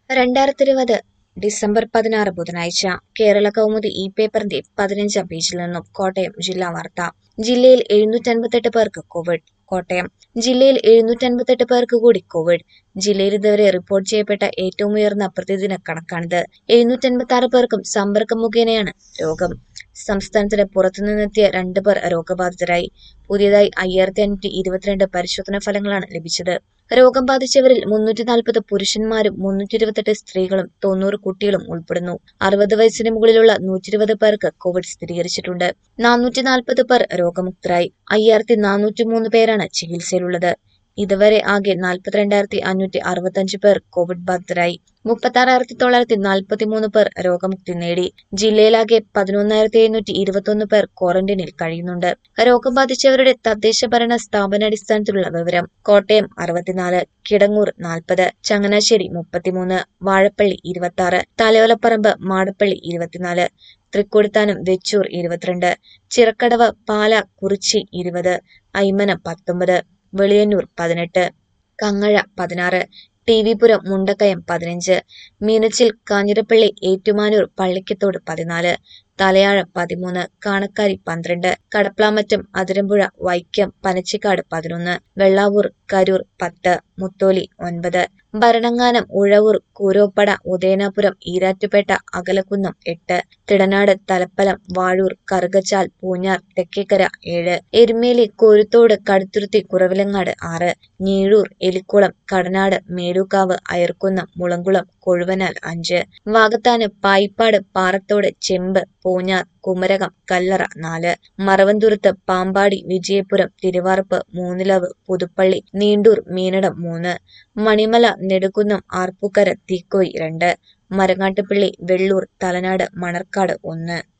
രണ്ടായിരത്തി ഇരുപത് ഡിസംബർ പതിനാറ് ബുധനാഴ്ച കേരള കൗമുദി ഇ പേപ്പറിന്റെ പതിനഞ്ചാം പേജിൽ നിന്നും കോട്ടയം ജില്ലാ വാർത്ത ജില്ലയിൽ എഴുന്നൂറ്റൻപത്തെട്ട് പേർക്ക് കോവിഡ് കോട്ടയം ജില്ലയിൽ എഴുന്നൂറ്റൻപത്തെട്ട് പേർക്ക് കൂടി കോവിഡ് ജില്ലയിൽ ഇതുവരെ റിപ്പോർട്ട് ചെയ്യപ്പെട്ട ഏറ്റവും ഉയർന്ന പ്രതിദിന കണക്കാണിത് എഴുന്നൂറ്റൻപത്തി ആറ് പേർക്കും സമ്പർക്കം മുഖേനയാണ് രോഗം സംസ്ഥാനത്തിന് പുറത്തുനിന്നെത്തിയ രണ്ട് പേർ രോഗബാധിതരായി പുതിയതായി അയ്യായിരത്തി അഞ്ഞൂറ്റി ഇരുപത്തിരണ്ട് പരിശോധനാ ഫലങ്ങളാണ് ലഭിച്ചത് രോഗം ബാധിച്ചവരിൽ മുന്നൂറ്റി നാൽപ്പത് പുരുഷന്മാരും മുന്നൂറ്റി ഇരുപത്തെട്ട് സ്ത്രീകളും തൊണ്ണൂറ് കുട്ടികളും ഉൾപ്പെടുന്നു അറുപത് വയസ്സിന് മുകളിലുള്ള നൂറ്റി ഇരുപത് പേർക്ക് കോവിഡ് സ്ഥിരീകരിച്ചിട്ടുണ്ട് നാനൂറ്റി നാൽപ്പത് പേർ രോഗമുക്തരായി അയ്യായിരത്തി നാനൂറ്റി മൂന്ന് പേരാണ് ചികിത്സയിലുള്ളത് ഇതുവരെ ആകെ നാൽപ്പത്തിരണ്ടായിരത്തി അഞ്ഞൂറ്റി അറുപത്തഞ്ച് പേർ കോവിഡ് ബാധിതരായി മുപ്പത്തി ആറായിരത്തി തൊള്ളായിരത്തി നാൽപ്പത്തി മൂന്ന് പേർ രോഗമുക്തി നേടി ജില്ലയിലാകെ പതിനൊന്നായിരത്തി എഴുന്നൂറ്റി ഇരുപത്തൊന്ന് പേർ ക്വാറന്റൈനിൽ കഴിയുന്നുണ്ട് രോഗം ബാധിച്ചവരുടെ തദ്ദേശ ഭരണ സ്ഥാപനാടിസ്ഥാനത്തിലുള്ള വിവരം കോട്ടയം അറുപത്തിനാല് കിടങ്ങൂർ നാൽപ്പത് ചങ്ങനാശ്ശേരി മുപ്പത്തിമൂന്ന് വാഴപ്പള്ളി ഇരുപത്തി ആറ് തലയോലപ്പറമ്പ് മാടപ്പള്ളി ഇരുപത്തിനാല് തൃക്കൊടിത്താനം വെച്ചൂർ ഇരുപത്തിരണ്ട് ചിറക്കടവ് പാല കുറിച്ചി ഇരുപത് ഐമന പത്തൊമ്പത് വെളിയന്നൂർ പതിനെട്ട് കങ്ങഴ പതിനാറ് ടി വിപുരം മുണ്ടക്കയം പതിനഞ്ച് മീനച്ചിൽ കാഞ്ഞിരപ്പള്ളി ഏറ്റുമാനൂർ പള്ളിക്കത്തോട് പതിനാല് തലയാഴ പതിമൂന്ന് കാണക്കാരി പന്ത്രണ്ട് കടപ്ലാമറ്റം അതിരമ്പുഴ വൈക്കം പനച്ചിക്കാട് പതിനൊന്ന് വെള്ളാവൂർ കരൂർ പത്ത് മുത്തോലി ഒൻപത് ഭരണങ്ങാനം ഉഴവൂർ കൂരോപ്പട ഉദയനാപുരം ഈരാറ്റുപേട്ട അകലക്കുന്നം എട്ട് തിടനാട് തലപ്പലം വാഴൂർ കറുകച്ചാൽ പൂഞ്ഞാർ തെക്കേക്കര ഏഴ് എരുമേലി കോരുത്തോട് കടുത്തുരുത്തി കുറവിലങ്ങാട് ആറ് ഞീഴൂർ എലിക്കുളം കടനാട് മേടൂക്കാവ് അയർക്കുന്നം മുളങ്കുളം കൊഴുവനാൽ അഞ്ച് വാകത്താന് പായിപ്പാട് പാറത്തോട് ചെമ്പ് പൂഞ്ഞാർ കുമരകം കല്ലറ നാല് മറവന്തുരുത്ത് പാമ്പാടി വിജയപുരം തിരുവാർപ്പ് മൂന്നിലവ് പുതുപ്പള്ളി നീണ്ടൂർ മീനടം മൂന്ന് മണിമല നെടുക്കുന്നം ആർപ്പൂക്കര തീക്കോയി രണ്ട് മരങ്ങാട്ടുപള്ളി വെള്ളൂർ തലനാട് മണർക്കാട് ഒന്ന്